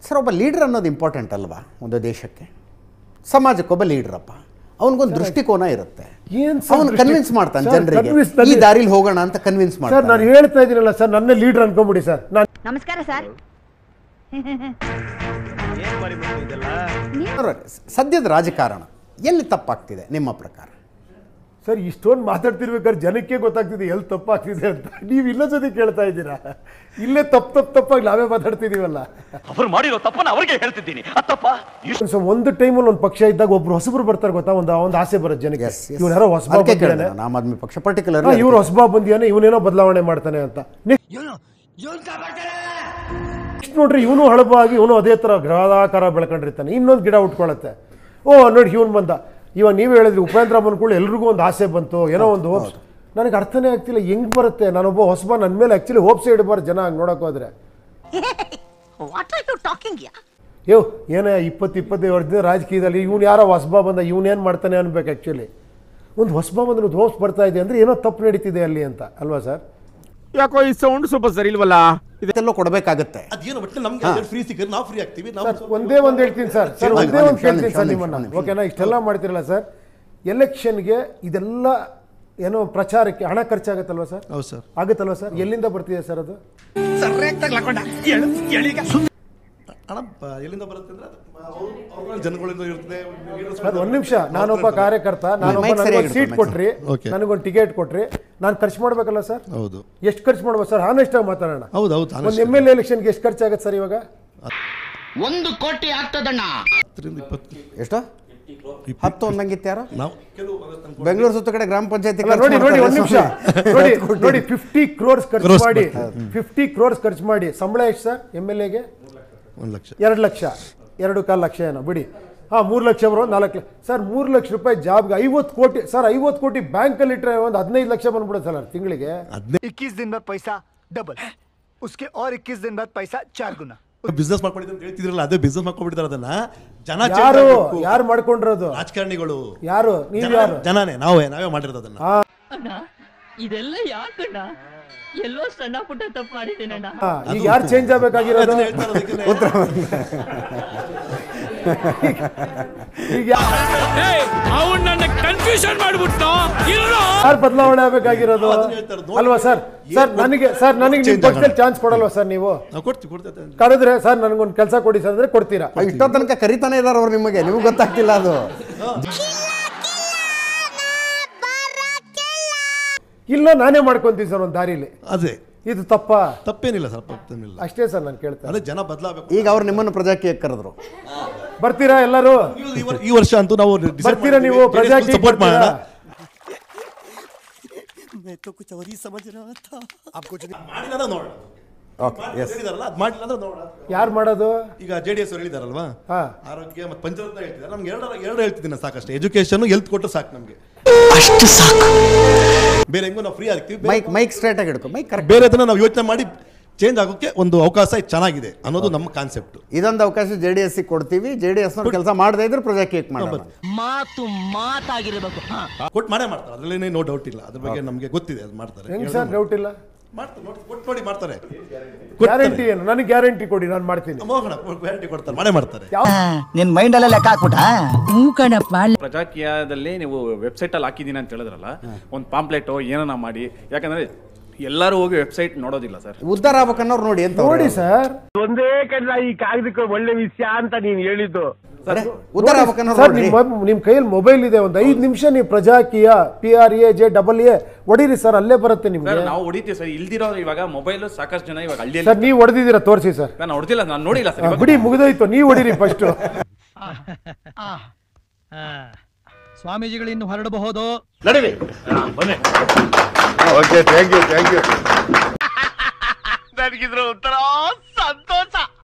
Sir ಒಬ್ಬ leader ಅನ್ನೋದು important ಅಲ್ವಾ ಒಂದು ದೇಶಕ್ಕೆ ಸಮಾಜಕ್ಕೊಬ್ಬ ಲೀಡ್ರಪ್ಪ ಅವನಿಗೊಂದು ದೃಷ್ಟಿಕೋನ ಇರುತ್ತೆ ಏನ್ ಸರ್ ಅವನು ದೃಷ್ಟಿ- ಕನ್ವಿನ್ಸ್ ಮಾಡ್ತಾನೆ ಸರ್, ಜನರಿಗೆ convince ಈ ನಲ್ಲಿ- ದಾರಿಲಿ ಹೋಗೋಣ ಅಂತ ಕನ್ವಿನ್ಸ್ ಸರ್ ಮಾಡ್ತಾನೆ ನಾನು ಹೇಳ್ತಾ ಇದ್ದೀನಲ್ಲ ಸರ್ ನನ್ನೇ ಲೀಡರ್ ಅನ್ಕೊಂಬಿಡಿ ಸರ್ ನಾನು ನಮಸ್ಕಾರ ಸರ್ ನೋಡ್ರಿ, ಸದ್ಯದ ರಾಜಕಾರಣ ಎಲ್ಲಿ ತಪ್ಪಾಗ್ತಿದೆ ನಿಮ್ಮ ಪ್ರಕಾರ ಸರ್ ಇಷ್ಟೊಂದು ಮಾತಾಡ್ತಿರ್ಬೇಕಾದ್ರೆ ಜನಕ್ಕೆ ಗೊತ್ತಾಗ್ತಿದೆ ಎಲ್ಲಿ ತಪ್ಪಾಗ್ತಿದೆ ಅಂತ ನೀವು ಇನ್ನೊಂದ್ ಸತಿ ಕೇಳ್ತಾ ಇದ್ದೀರಾ ಇಲ್ಲೇ ತಪ್ಪು ತಪ್ಪು ತಪ್ಪಾಗಿ ನಾವೇ ಮಾತಾಡ್ತಿದೀವಲ್ಲ ಅವ್ರು ಮಾಡಿರೋ ತಪ್ಪನ್ನ ಅವ್ರಿಗೆ ಹೇಳ್ತಿದ್ದೀನಿ ಅತ್ತಪ್ಪ ಸೊ ಒಂದು ಟೈಮಲ್ಲಿ ಒಂದು ಪಕ್ಷ ಇದ್ದಾಗ ಒಬ್ರು ಹೊಸಬ್ರು ಬರ್ತಾರೆ ಗೊತ್ತಾ ಒಂದು ಒಂದು ಆಸೆ ಬರುತ್ತೆ ಜನಕ್ಕೆ Yes, yes. ಇವ್ನು ಯಾರೋ ಹೊಸಬ ಅದಕ್ಕೆ ಕೇಳಿದೆ ಬಂದಿದ್ದಾನೆ ನಾನು, ಆಮ್ ಆದ್ಮಿ ಪಕ್ಷ ಪರ್ಟಿಕ್ಯುಲರ್ ಇವ್ರು ಹೊಸಬ ಬಂದಿಯಾನೆ ಇವನೇನೋ ಬದಲಾವಣೆ ಮಾಡ್ತಾನೆ ಅಂತ ನೆಕ್ಸ್ಟ್ ನೋಡ್ರಿ ಇವನು ಹಳಬ ಆಗಿ ಇವನು ಅದೇ ಥರ ಗ್ರಹದಾಕಾರ ಬೆಳ್ಕೊಂಡಿರ್ತಾನೆ ಇನ್ನೊಂದು ಗಿಡ ಉಟ್ಕೊಳತ್ತೆ ಓ ನೋಡಿ ಇವನು ಬಂದ ಇವಾಗ ನೀವು ಹೇಳಿದ್ರಿ ಉಪೇಂದ್ರ ಬಂದ್ಕೊಳ್ಳಿ ಎಲ್ರಿಗೂ ಒಂದು ಆಸೆ ಬಂತು ಏನೋ ಒಂದು ಹೋಪ್ಸ್ ನನಗೆ ಅರ್ಥನೇ ಆಗ್ತಿಲ್ಲ ಹೆಂಗ್ ಬರುತ್ತೆ ನಾನೊಬ್ಬ ಹೊಸಬ ನನ್ನ ಮೇಲೆ ಆ್ಯಕ್ಚುಲಿ ಹೋಪ್ಸ್ ಇಡಬಾರ್ದು ಜನ ಹಂಗೆ ನೋಡಕ್ ಹೋದ್ರೆ ವಾಟ್ ಆರ್ ಯು ಟಾಕಿಂಗ್ ಯಾ ಯೋ ಏನೇ ಇಪ್ಪತ್ತು ಇಪ್ಪತ್ತೈದು ವರ್ಷದಿಂದ ರಾಜಕೀಯದಲ್ಲಿ ಇವನು ಯಾರೋ ಹೊಸಬ ಬಂದ ಇವನೇನು ಮಾಡ್ತಾನೆ ಅನ್ಬೇಕು ಆ್ಯಕ್ಚುಲಿ ಒಂದು ಹೊಸಬ ಬಂದ್ರೆ ಒಂದು ಹೋಪ್ಸ್ ಬರ್ತಾ ಇದೆ ಅಂದರೆ ಏನೋ ತಪ್ಪು ನಡೀತಿದೆ ಅಲ್ಲಿ ಅಂತ ಅಲ್ವಾ ಸರ್ ಯಾಕೋ ಈ ಸೌಂಡ್ ಸ್ವಲ್ಪ ಸರಿ ಇಲ್ವಲ್ಲ ಇದೆಲ್ಲೋ ಕೊಡಬೇಕಾಗತ್ತೆ ಅದೇನು ಒಟ್ಟು ನಮ್ಗೆ ಫ್ರೀ ಸಿಕ್ಕರೆ ನಾವು ಫ್ರೀ ಆಗ್ತೀವಿ ನಾವು ಸರ್ ಒಂದೇ ಒಂದು ಹೇಳ್ತೀನಿ ಸರ್ ಸರ್ ಒಂದು ಒಂದೇ ನಿಮಿಷ, ಒಂದು ಕೇಳ್ತೀನಿ ನಿಮಿಷ, ಸರ್ ನಿಮಿಷ, ನಿಮ್ಮನ್ನ ನಿಮಿಷ. ಓಕೆನಾ ಇಷ್ಟೆಲ್ಲ ಮಾಡ್ತಿರಲ್ಲ ಸರ್ ಎಲೆಕ್ಷನ್ಗೆ ಇದೆಲ್ಲ ಏನೋ ಪ್ರಚಾರಕ್ಕೆ ಹಣ ಖರ್ಚಾಗತ್ತಲ್ವಾ ಸರ್ ಹೌದು ಸರ್ ಆಗುತ್ತಲ್ವಾ ಸರ್ ಎಲ್ಲಿಂದ ಬರ್ತಿದೆ ಸರ್ ಅದು ಹಣ ಬ- ಎಲ್ಲಿಂದ ಬರುತ್ತೆ ಅಂದ್ರೆ ಅದು ಅವ್ರು- ಅವ್ರ ಜನಗಳಿಂದ ಇರ್ತದೆ leaders ಸರ್ ಒಂದ್ ನಿಮಿಷ ನಾನೊಬ್ಬ ಕಾರ್ಯಕರ್ತ ನಾನೊಬ್ಬ mic ಸರಿಯಾಗಿ ನನಗೊಂದು ಸೀಟ್ ಇಟ್ಕೊಳ್ಳಿ, ಕೊಟ್ರಿ Okay. ನನಗೊಂದು ಟಿಕೆಟ್ ಕೊಟ್ರಿ ನಾನು ಖರ್ಚು ಮಾಡ್ಬೇಕಲ್ಲ ಸರ್ ಹೌದು ಎಷ್ಟು ಖರ್ಚು ಮಾಡ್ಬೋದು ಸರ್ ಹಾನೆಸ್ಟ್ ಆಗಿ ಮಾತಾಡೋಣ ಹೌದು ಹೌದು ಒಂದು ಎಮ್ ಎಲ್ ಎಲೆಕ್ಷನ್ಗೆ ಎಷ್ಟು ಖರ್ಚಾಗತ್ತೆ ಸರ್ ಇವಾಗ ಒಂದು ಕೋಟಿ ಆಗ್ತದಣ್ಣ ಹತ್ತರಿಂದ ಇಪ್ಪತ್ತು ಎಷ್ಟು ಹತ್ತು ಒಂದಂಗಿತ್ತು ಯಾರು ನಾವು ಕೆಲವು ಅದನ್ನ ತಂದ್ಕೊಂಡು- ಬೆಂಗಳೂರು ಸುತ್ತ ಕಡೆ ಗ್ರಾಮ ಪಂಚಾಯತಿ ಅಲ್ಲ, ನೋಡಿ ನೋಡಿ ಒಂದ್ ನಿಮಿಷ ನೋಡಿ ನೋಡಿ ಫಿಫ್ಟಿ ಕ್ರೋರ್ಸ್ ಖರ್ಚು Crores ಮಾಡಿ ಬರ್ತದೆ. ಫಿಫ್ಟಿ ಕ್ರೋರ್ಸ್ ಖರ್ಚು ಮಾಡಿ ಸಂಬಳ ಎಷ್ಟು ಸರ್ ಎಮ್ ಎಲ್ ಎಗೆ ಒಂದು ಲಕ್ಷ ಎರಡು ಲಕ್ಷ ಎರಡು ಕಾಲು ಲಕ್ಷ ಏನೋ ಬಿಡಿ ಹಾಂ ಮೂರು ಲಕ್ಷ ಬರೋ ನಾಲ್ಕು ಲಕ್ಷ ಸರ್ ಮೂರು ಲಕ್ಷ ರೂಪಾಯಿ ಜಾಬ್ಗೆ ಐವತ್ತು ಕೋಟಿ ಸರ್ ಐವತ್ತು ಕೋಟಿ ಬ್ಯಾಂಕಲ್ಲಿ ಇಟ್ಟರೆ ಒಂದು ಹದಿನೈದು ಲಕ್ಷ ಬಂದ್ಬಿಡುತ್ತೆ ಸರ್ ತಿಂಗಳಿಗೆ इक्कीस दिन बाद पैसा डबल उसके और इक्कीस दिन बाद पैसा चार गुना ಬಿಸ್ನೆಸ್ ಮಾಡ್ಕೊಂಡಿದ್ದು ಅಂತ ಹೇಳ್ತಿದ್ರಲ್ಲ ಅದೇ ಬಿಸ್ನೆಸ್ ಮಾಡ್ಕೊಂಡ್ಬಿಡ್ತಾರೆ ಅದನ್ನ ಜನ change ಯಾರು ಆಗ್ಬೇಕು. ಯಾರು ಮಾಡ್ಕೊಂಡಿರೋದು ರಾಜಕಾರಣಿಗಳು ಯಾರು ನೀವು ಜನ- ಯಾರು ಜನನೇ ನಾವೇ ನಾವೇ ಮಾಡಿರೋದು ಅದನ್ನ ಅಣ್ಣ ಇದೆಲ್ಲ ಯಾಕಣ್ಣ ಎಲ್ಲೋ ಸಣ್ಣ ಪುಟ್ಟ ತಪ್ಪು ಮಾಡಿದ್ದೇನಣ್ಣ ಹಾ, ಈಗ ಯಾರು ಚೇಂಜ್ ಆಗಬೇಕಾಗಿರೋದು ಅದನ್ನ ಹೇಳ್ತಾ ಇರೋದಕ್ಕೆ ಈಗ ಅವನ್ ನನ್ನ ಕನ್ಫ್ಯೂಷನ್ ಮಾಡ್ಬಿಟ್ಟು ಯಾರು ಬದಲಾವಣೆ ಆಗಬೇಕಾಗಿರೋದು ಅದನ್ನ ಹೇಳ್ತಾ ಇರೋದು. ಅಲ್ವಾ ಸರ್ ಸರ್ ನನಗೆ ಸರ್ ನನಗೆ ನಿಮ್ಮ Change ಪಕ್ಷದಲ್ಲಿ ಚಾನ್ಸ್ ಕೊಡಲ್ವಾ ಸರ್ ನೀವು ನಾವು ಕೊಡ್ತೀವಿ ಕೊಡ್ತೇವೆ ಕರೆದ್ರೆ ಸರ್ ನನಗೊಂದು ಕೆಲಸ ಕೊಡಿ ಸರ್ ಅಂದ್ರೆ ಕೊಡ್ತೀರಾ ಇಷ್ಟೋ ತನಕ ಕರಿತಾನೆ ಇದಾರೆ ಅವ್ರು ನಿಮಗೆ ನಿಮ್ಗೆ ಗೊತ್ತಾಗ್ತಿಲ್ಲ ಅದು ಇಲ್ಲ ನಾನೇ ಮಾಡ್ಕೊಂತೀನಿ ಸರ್ ಒಂದು ದಾರಿಲಿ ಅದೇ ಇದು ತಪ್ಪಾ ತಪ್ಪೇನಿಲ್ಲ ಸರ್ ತಪ್ಪೇನಿಲ್ಲ ಅಷ್ಟೇ ಸರ್ ನಾನು ಕೇಳ್ತೇನೆ ಅದೇ ಜನ ಬದಲಾಗಬೇಕು ಈಗ ಅವ್ರು ನಿಮ್ಮನ್ನು ಪ್ರಜಾಕೀಯ ಕರೆದ್ರು ಬರ್ತೀರಾ ಎಲ್ಲರೂ ಈ ವರ್ಷ ಅಂತೂ ನಾವು decide ಬರ್ತೀರಾ ಮಾಡಿದ್ದೀವಿ. ನೀವು JDS ಪ್ರಜಾಕೀಯ support ಮಾಡೋಣ ಮಾಡಿಲ್ಲ ಅಂದ್ರೆ ನೋಡೋಣ ಓಕೆ ಎಸ್ ಹೇಳಿದಾರಲ್ಲ ಅದು ಮಾಡಿಲ್ಲ ಅಂದ್ರೆ ನೋಡೋಣ ಯಾರು ಮಾಡೋದು ಈಗ ಜೆ ಡಿ ಎಸ್ ಹೇಳಿದಾರಲ್ವಾ ಹಾ ಆರೋಗ್ಯ ಮತ್ತು ಪಂಚರತ್ನ ಹೇಳ್ತಿದ್ದಾರೆ ನಮ್ಗೆ ಎರಡು ಎರಡು ಹೇಳ್ತಿದ್ದೀನಿ ನಾನು ಸಾಕಷ್ಟು ಎಜುಕೇಶನ್ ಹೆಲ್ತ್ ಕೊಟ್ಟು ಸಾಕು ನಮಗೆ ಅಷ್ಟು ಸಾಕು ಬೇರೆ ಹೆಂಗೋ ನಾವು ಫ್ರೀ ಆಗ್ತೀವಿ ಬೇರೆ- ಮೈಕ್ ಮೈಕ್ ಸ್ಟ್ರೈಟ್ ಆಗಿ ಹಿಡ್ಕೊ ಮೈಕ್ ಕರೆಕ್ಟ್ ಬೇರೆ ಅದನ್ನ ನಾವು ಯೋಚನೆ ಮಾಡಿ ಚೇಂಜ್ ಆಗೋಕ್ಕೆ ಒಂದು ಅವಕಾಶ ಚೆನ್ನಾಗಿದೆ ಅನ್ನೋದು ನಮ್ಮ ಕಾನ್ಸೆಪ್ಟ್ ಇದೊಂದು ಅವಕಾಶ ಜೆ ಡಿ ಎಸ್ ಕೊಡ್ತೀವಿ ಜೆ ಡಿ ಎಸ್ ಕೆಲಸ ಮಾಡದೇ ಇದ್ರೆ ಪ್ರಜಾಕೀಯಕ್ಕೆ ಮಾಡೋಣ ಮಾತು ಮಾತಾಗಿರ್ಬೇಕು ಹಾ ಕೊಟ್ಟು ಮಾಡೇ ಮಾಡ್ತಾರೆ ಅದರಲ್ಲಿ ನೋ ಡೌಟ್ ಇಲ್ಲ ಅದ್ರ ಬಗ್ಗೆ ನಮಗೆ ಗೊತ್ತಿದೆ ಅದು ಮಾಡ್ತಾರೆ ಹೆಂಗ್ ಸರ್ ಡೌಟ್ ಇಲ್ಲ ಮಾಡ್ತಾರೆ ನೋಡಿ ಕೊಟ್ಟು ನೋಡಿ ಮಾಡ್ತಾರೆ ಗ್ಯಾರಂಟಿ ಏನು ನನಗೆ ಗ್ಯಾರಂಟಿ ಕೊಡಿ ನಾನು ಮಾಡ್ತೀನಿ ಮೋಹನ ಗ್ಯಾರಂಟಿ ಕೊಡ್ತಾರೆ ಮಾಡೇ ಮಾಡ್ತಾರೆ ನಿನ್ ಮೈಂಡ್ ಅಲ್ಲೇ ಲೆಕ್ಕ ಹಾಕ್ಬಿಟ್ಟ ಪ್ರಜಾಕೀಯದಲ್ಲಿ ನೀವು ವೆಬ್ಸೈಟ್ ಅಲ್ಲಿ ಹಾಕಿದೀನಿ ಅಂತ ಹೇಳಿದ್ರಲ್ಲ ಒಂದು ಪಾಂಪ್ಲೆಟೋ ಏನನ ಮಾಡಿ ಯಾಕಂದ್ರೆ ಎಲ್ಲರೂ ಹೋಗಿ ವೆಬ್ಸೈಟ್ ನೋಡೋದಿಲ್ಲ ಸರ್ ಉದ್ಧಾರ ಆಗ್ಬೇಕನ್ನೋರು ನೋಡಿ ಅಂತ ನೋಡಿ ಸರ್ ಒಂದೇ ಕಡ್ಲ ಈ ಕಾಗದಕ್ಕೆ ಒಳ್ಳೆ ವಿಷಯ ಅಂತ ನೀನು ಹೇಳಿದ್ದು ಉದ್ಧಾರ ಆಗ್ಬೇಕನ್ನೋರು ಸರ್ ನೋಡಿ ನಿಮ್ಮ ನಿಮ್ಮ ಕೈಯಲ್ಲಿ ಮೊಬೈಲ್ ಇದೆ ಒಂದು ಐದು ನಿಮಿಷ ನೀವು Prajaakeeya P R A J double A ಹೊಡೀರಿ ಸರ್ ಅಲ್ಲೇ ಬರುತ್ತೆ ನಿಮ್ಗೆ ಸರ್ ನಾವು ಹೊಡಿತೀವಿ ಸರ್ ಇಲ್ದಿರೋ ಇವಾಗ ಮೊಬೈಲ್ ಸಾಕಷ್ಟು ಜನ ಇವಾಗ ಹಳ್ಳಿಯಲ್ಲಿ ಸರ್ ನೀವು ಹೊಡೆದಿದ್ದೀರಾ ತೋರಿಸಿ ಸರ್ ನಾನು ಹೊಡೆದಿಲ್ಲ ನಾನು ನೋಡಿಲ್ಲ ಸರ್ ಇವಾಗ ಬಿಡಿ ಮುಗಿದೋಯ್ತು ನೀವು ಹೊಡೀರಿ ಫಸ್ಟ್ ಸ್ವಾಮೀಜಿಗಳು ಇನ್ನು ಹೊರಡಬಹುದು ನನಗಿದ್ರ ಒಂಥರ ಸಂತೋಷ